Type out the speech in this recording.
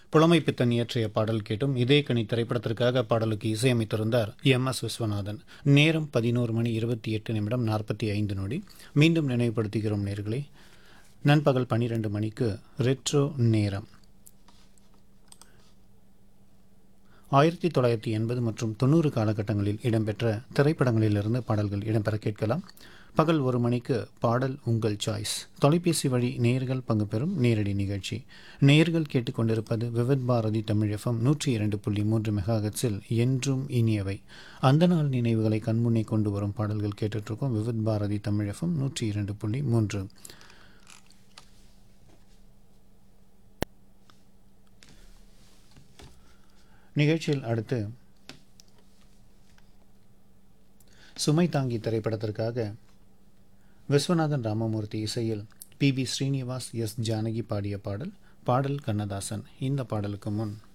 புலமை பித்தன் இயற்றிய பாடல் கேட்டும் இதே கனி திரைப்படத்திற்காக பாடலுக்கு இசையமைத்திருந்தார் எம் எஸ் விஸ்வநாதன் நேரம் பதினோரு மணி இருபத்தி எட்டு நிமிடம் நாற்பத்தி ஐந்து நொடி மீண்டும் நினைவுபடுத்துகிறோம் நேர்களே நண்பகல் பன்னிரண்டு மணிக்கு ரெட்ரோ நேரம் ஆயிரத்தி தொள்ளாயிரத்தி எண்பது மற்றும் தொண்ணூறு காலகட்டங்களில் இடம்பெற்ற திரைப்படங்களிலிருந்து பாடல்கள் இடம்பெற கேட்கலாம் பகல் ஒரு மணிக்கு பாடல் உங்கள் சாய்ஸ் தொலைபேசி வழி நேர்கள் பங்கு பெறும் நேரடி நிகழ்ச்சி நேர்கள் கேட்டுக்கொண்டிருப்பது விவித் பாரதி தமிழ் எஃப்எம் நூற்றி இரண்டு புள்ளி மூன்று மெகாஹெட்ஸில் என்றும் இனியவை அந்த நாள் நினைவுகளை கண்முன்னே கொண்டு வரும் பாடல்கள் கேட்டுட்ருக்கோம் விவித் பாரதி தமிழ் எஃப்எம் நூற்றி இரண்டு புள்ளி மூன்று நிகழ்ச்சியில் அடுத்து சுமை தாங்கி திரைப்படத்திற்காக விஸ்வநாதன் ராமமூர்த்தி இசையில் P B Srinivas S Janaki பாடிய பாடல் பாடல் கண்ணதாசன் இந்த பாடலுக்கு முன்